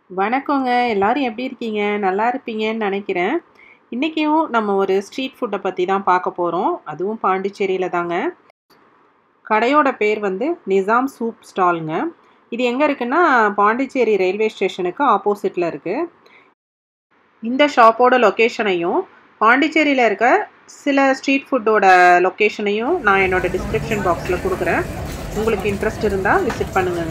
வணக்கங்க. எல்லாரும் எப்படி இருக்கீங்க? நல்லா இருப்பீங்கன்னு நெனைக்கிறேன். இன்னைக்கும் நம்ம ஒரு ஸ்ட்ரீட் ஃபுட்ட பத்தி தான் பார்க்க போறோம். அதுவும் பாண்டிச்சேரியில தாங்க. கடையோட பேர் வந்து நிசாம் சூப் ஸ்டால்ங்க. இது எங்க இருக்குன்னா, பாண்டிச்சேரி ரயில்வே ஸ்டேஷனுக்கு ஆப்போசிட்ல இருக்கு. இந்த ஷாப்போட லொகேஷனையும், பாண்டிச்சேரியில இருக்க சில ஸ்ட்ரீட் ஃபுட்டோட லொகேஷனையும் நான் என்னோட டிஸ்கிரிப்ஷன் பாக்ஸ்ல குடுக்குறேன். உங்களுக்கு இன்ட்ரெஸ்ட் இருந்தா விசிட் பண்ணுங்கங்க.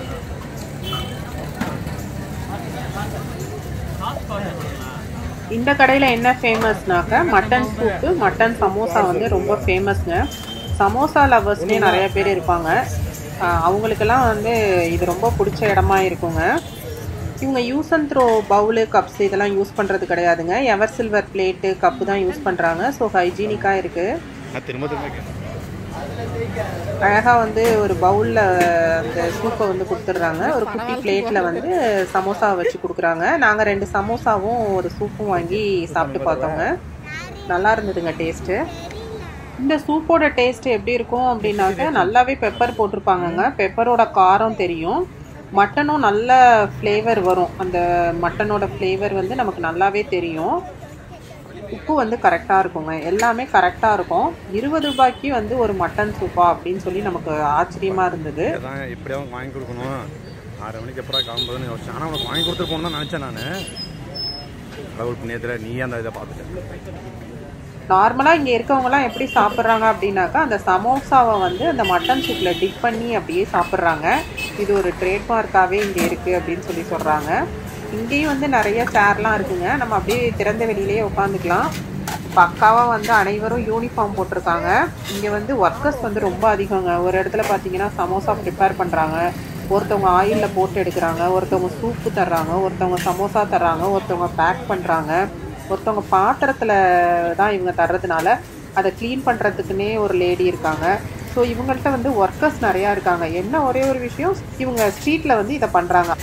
இந்த கடையில என்ன ஃபேமஸ்னாக்க, மட்டன் சூப்பு, மட்டன் சமோசா வந்து ரொம்ப ஃபேமஸ்ங்க. சமோசா லவ்வர்ஸ்ன்னே நெறைய பேர் இருப்பாங்க. அ அவங்களுக்கெல்லாம் வந்து இது ரொம்ப புடிச்ச இடமா இருக்குங்க. இவங்க use and throw bowl, cups இதெல்லாம் யூஸ் பண்றது கிடையாதுங்க. எவர் சில்வர் பிளேட்டு, கப்பு தான் யூஸ் பண்றாங்க. ஸோ ஹைஜீனிக்கா இருக்கு. நான் திரும்ப திரும்ப கேட்டேன் அழகா வந்து ஒரு பவுல்ல அந்த சூப்ப வந்து குடுத்துடுறாங்க. ஒரு குட்டி பிளேட்ல வந்து சமோசாவ வச்சு குடுக்குறாங்க. நாங்க 2 சமோசாவும், ஒரு சூப்பும் வாங்கி சாப்பிட்டு பார்த்தோங்க. நல்லா இருந்ததுங்க டேஸ்ட்டு. இந்த சூப்போட டேஸ்ட் எப்படி இருக்கும் அப்படின்னாக்க, நல்லாவே பெப்பர் போட்டிருப்பாங்கங்க. பெப்பரோட காரம் தெரியும். மட்டனும் நல்ல ஃப்ளேவர் வரும். அந்த மட்டனோட ஃப்ளேவர் வந்து நமக்கு நல்லாவே தெரியும். உப்பு வந்து கரெக்ட்டா இருக்குங்க. எல்லாமே கரெக்ட்டா இருக்கும். ரூ. 20க்கு வந்து ஒரு மட்டன் சூப்பா அப்படின்னு சொல்லி நமக்கு ஆச்சரியமா இருந்தது. அதான் எப்படியாவது வாங்கி கொடுக்கணும் ஆறு மணிக்கு எப்படா கிளம்புறதுன்னு யோசிச்சேன் ஆனால் உனக்கு வாங்கி கொடுத்துட்டு போகணும் தான் நினச்சேன் நான் கடவுள் புண்ணியத்தில் நீ அந்த இதை பார்த்துட்டேன் நார்மலா இங்க இருக்கவங்கலாம் எப்படி சாப்பிடுறாங்க அப்படின்னாக்கா, அந்த சமோசாவ வந்து அந்த மட்டன் சூப்ல டிப் பண்ணி அப்படியே சாப்பிடுறாங்க. இது ஒரு ட்ரேட்மார்க்காவே இங்க இருக்கு அப்படின்னு சொல்லி சொல்றாங்க. இங்கேயும் வந்து நெறைய சேர்லாம் இருக்குங்க. நம்ம அப்படியே திறந்த வெளியிலேயே உட்காந்துக்கலாம். பக்காவா வந்து அனைவரும் யூனிஃபார்ம் போட்டிருக்காங்க. இங்க வந்து ஒர்க்கர்ஸ் வந்து ரொம்ப அதிகங்க. ஒரு இடத்துல பார்த்தீங்கன்னா, சமோசா ப்ரிப்பேர் பண்றாங்க. ஒருத்தவங்க ஆயில்ல போட்டு எடுக்குறாங்க. ஒருத்தவங்க சூப்பு தர்றாங்க. ஒருத்தவங்க சமோசா தர்றாங்க. ஒருத்தவங்க பேக் பண்றாங்க. ஒருத்தவங்க பாத்திரத்துல தான் இவங்க தர்றதுனால, அத கிளீன் பண்றதுக்குன்னே ஒரு லேடி இருக்காங்க. ஸோ இவங்கள்ட்ட வந்து ஒர்க்கர்ஸ் நெறையா இருக்காங்க. என்ன ஒரே ஒரு விஷயம், இவங்க ஸ்ட்ரீட்ல வந்து இத பண்றாங்க.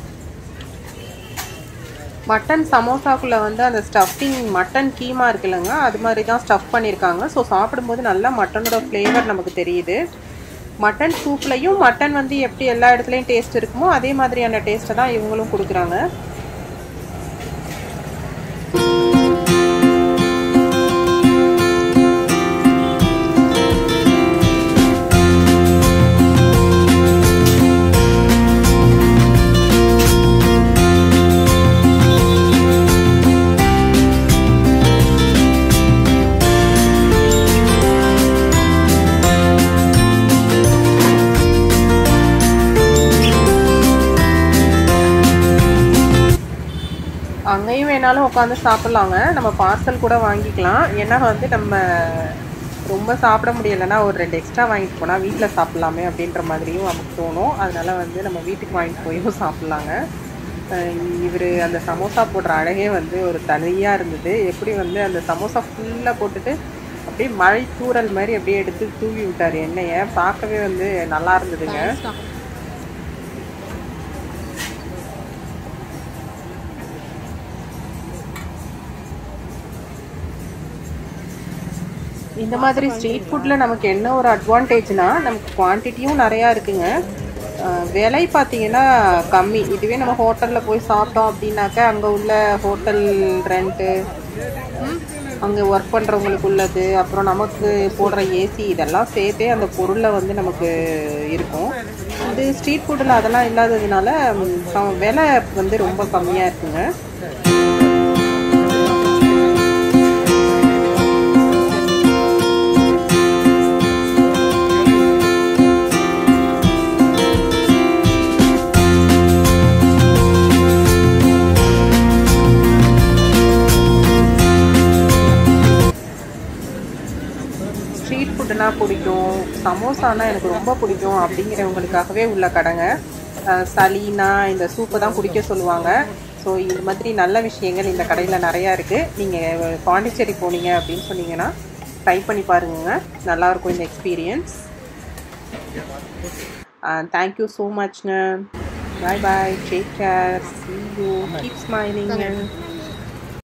மட்டன் சமோசாக்குள்ள வந்து அந்த ஸ்டஃபிங் மட்டன் கீமா இருக்குல்லங்க, அது மாரி தான் ஸ்டஃப் பண்ணியிருக்காங்க. ஸோ சாப்பிடும்போது நல்லா மட்டனோட ஃப்ளேவர் நமக்கு தெரியுது. மட்டன் சூப்லயும் மட்டன் வந்து எப்படி எல்லா இடத்துலயும் டேஸ்ட் இருக்குமோ, அதே மாதிரியான டேஸ்ட்ட தான் இவங்களும் குடுக்குறாங்க. அங்கேயும் வேணாலும் உட்காந்து சாப்பிடலாங்க. நம்ம பார்சல் கூட வாங்கிக்கலாம். ஏன்னா வந்து நம்ம ரொம்ப சாப்பிட முடியலன்னா, ஒரு 2 எக்ஸ்ட்ரா வாங்கிட்டு போனா வீட்ல சாப்பிடலாமே அப்படின்ற மாதிரியும் நமக்கு தோணும். அதனால வந்து நம்ம வீட்டுக்கு வாங்கிட்டு போயும் சாப்பிடலாங்க. அ இவரு அந்த சமோசா போடுற அழகே வந்து ஒரு தனியா இருந்தது. எப்படி வந்து அந்த சமோசா ஃபுல்லா போட்டுட்டு, அப்படியே மழை தூறல் மாரி அப்படியே எடுத்து தூவி விட்டாரு எண்ணெய. பார்க்கவே வந்து நல்லா இருந்ததுங்க. இந்த மாதிரி ஸ்ட்ரீட் ஃபுட்ல நமக்கு என்ன ஒரு அட்வான்டேஜ்னா, நமக்கு குவான்டிட்டியும் நெறையா இருக்குங்க. அ விலை பார்த்தீங்கன்னா கம்மி. இதுவே நம்ம ஹோட்டல்ல போய் சாப்பிட்டோம் அப்படின்னாக்க, அங்க உள்ள ஹோட்டல் ரென்ட்டு, அங்க ஒர்க் பண்றவங்களுக்கு உள்ளது, அப்புறம் நமக்கு போடுற ஏசி இதெல்லாம் சேர்த்தே அந்த பொருள்ல வந்து நமக்கு இருக்கும். இது ஸ்ட்ரீட் ஃபுட்ல அதெல்லாம் இல்லாததுனால, ச விலை வந்து ரொம்ப கம்மியா இருக்குங்க. ஸ்ட்ரீட் ஃபுட்டுனா பிடிக்கும். சமோசானா எனக்கு ரொம்ப பிடிக்கும் அப்படிங்கிறவங்களுக்காகவே உள்ள கடைங்க. அ சளினா இந்த சூப்ப தான் குடிக்க சொல்லுவாங்க. ஸோ இது மாதிரி நல்ல விஷயங்கள் இந்த கடையில நெறையா இருக்கு. நீங்க பாண்டிச்சேரி போனீங்க அப்படின்னு சொன்னீங்கன்னா, ட்ரை பண்ணி பாருங்கங்க. நல்லாயிருக்கும் இந்த experience. Uh thank you so மச்ங்க. Bye bye. Take care. See you. Keep smiling.